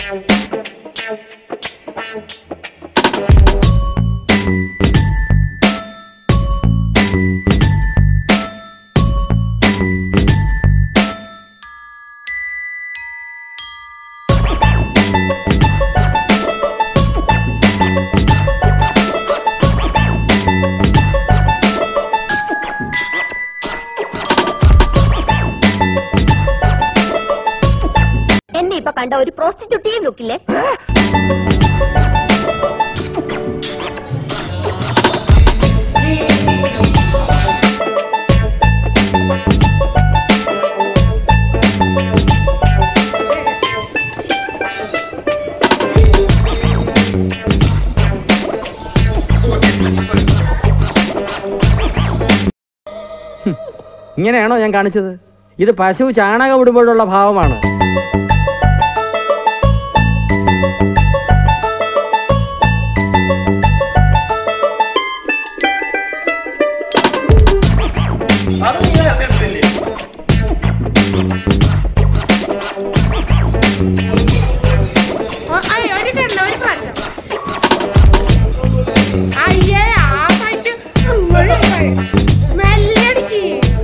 എന്നെ ഇപ്പൊ കണ്ട ഒരു പ്രോസ്റ്റിറ്റ്യൂട്ടീവ് ലുക്കില്ലേ ഇങ്ങനെയാണോ ഞാൻ കാണിച്ചത് ഇത് പശു ചാണകം ഇടുമ്പോഴുള്ള ഭാവമാണ് ഓ, അയ്യ, ഒരു കണ്ണ്, ഒരു പ്രാവശ്യം. അയ്യേ, ആ സൈറ്റ് ഇങ്ങോട്ട് പോയി. മെല്ലെ അടിക്ക്.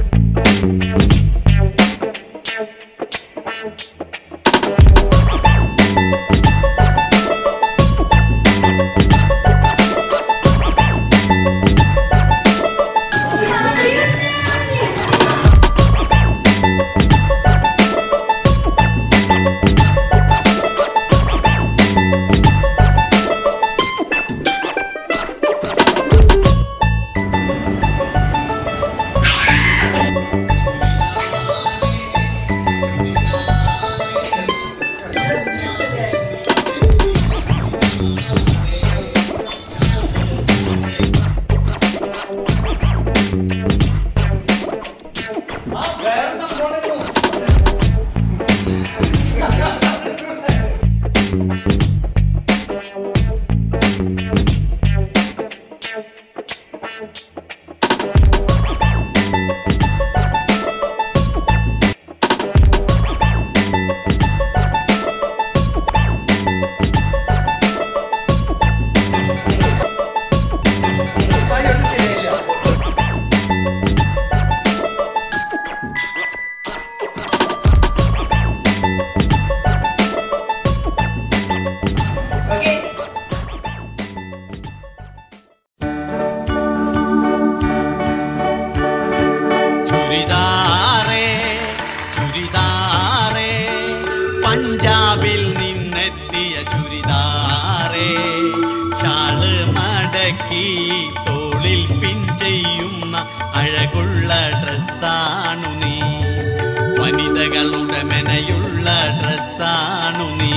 ചുരിദാറേ ചുരിദാറേ പഞ്ചാബിൽ നിന്നെത്തിയ ചുരിദാറേ ഷാള് മടക്കി തോളിൽ പിൻ ചെയ്യുന്ന അഴകുള്ള ഡ്രസ്സാണു നീ വനിതകളുടെ മെനയുള്ള ഡ്രസ്സാണു നീ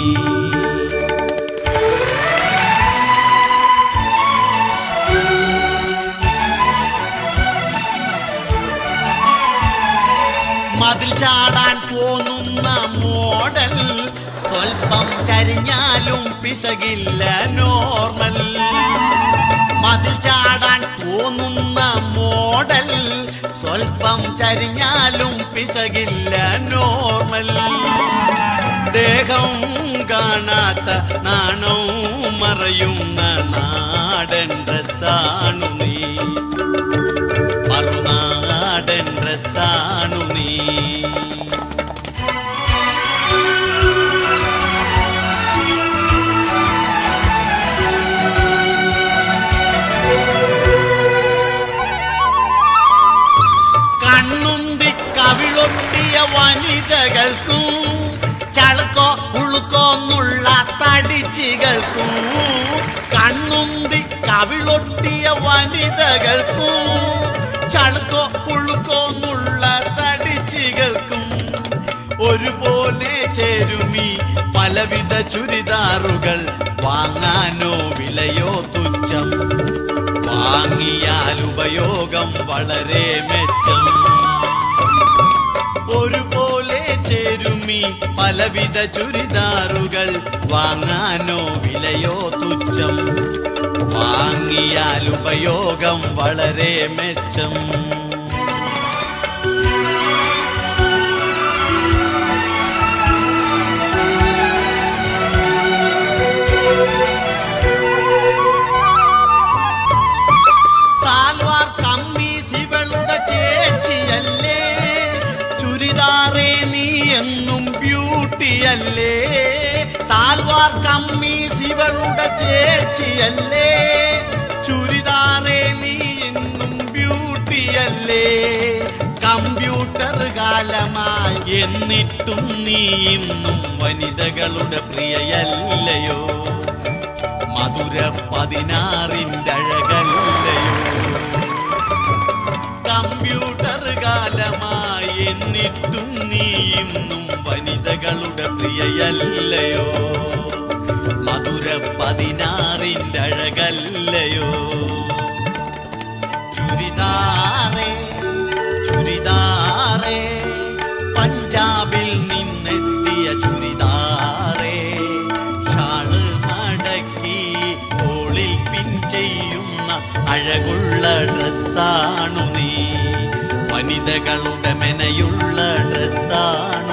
മതിൽ ചാടാൻ തോന്നുന്ന മോഡൽ സ്വൽപ്പം ചരിഞ്ഞാലും പിശകില്ല നോർമൽ മതിൽ ചാടാൻ തോന്നുന്ന മോഡൽ സ്വൽപ്പം ചരിഞ്ഞാലും പിശകില്ല നോർമൽ ദേഹം കാണാത്ത നാണം മറയുന്ന നാടൻ ഡ്രസ്സാണു നീ മറുനാടൻ ഡ്രസ്സാണു നീ കണ്ണുന്തി കവിളൊട്ടിയ വനിതകൾക്കും ചളുക്കോ ഉളുക്കോന്നുള്ള തടിച്ചികൾക്കും കണ്ണുന്തി കവിളൊട്ടിയ വനിതകൾക്കും ചളുക്കോ ഉളുക്കോന്നുള്ള തടിച്ചികൾക്കും ഒരുപോലെ ചേരുമി പലവിധ ചുരിദാറുകൾ വാങ്ങാനോ വിലയോ തുച്ഛം വാങ്ങിയാൽ ഉപയോഗം വളരെ മെച്ചം ഒരുപോലെ ചേരുമി പലവിധ ചുരിദാറുകൾ വാങ്ങാനോ വിലയോ തുച്ഛം വാങ്ങിയാൽ ഉപയോഗം വളരെ മെച്ചം സാൽവാർ കമ്മീസ് ഇവളുടെ ചേച്ചിയല്ലേ ചുരിദാറേ നീ ഇന്നും ബ്യൂട്ടിയല്ലേ കമ്പ്യൂട്ടർ കാലമായി എന്നിട്ടും നീ ഇന്നും വനിതകളുടെ പ്രിയയല്ലയോ മധുര പതിനാറിൻ്റെ അഴകല്ലയോ കമ്പ്യൂട്ടർ കാലമായി എന്നിട്ടും നീ ഇന്നും വനിതകളുടെ പ്രിയയല്ലയോ മധുര പതിനാറിൻ്റെ അഴകല്ലയോ ചുരിദാറേ ചുരിദാറേ പഞ്ചാബിൽ നിന്നെത്തിയ ചുരിദാറേ ഷാള് മടക്കി തോളിൽ പിൻ ചെയ്യുന്ന അഴകുള്ള ഡ്രസ്സാണു നീ വനിതകളുടെ മെനയുള്ള ഡ്രസ്സാണു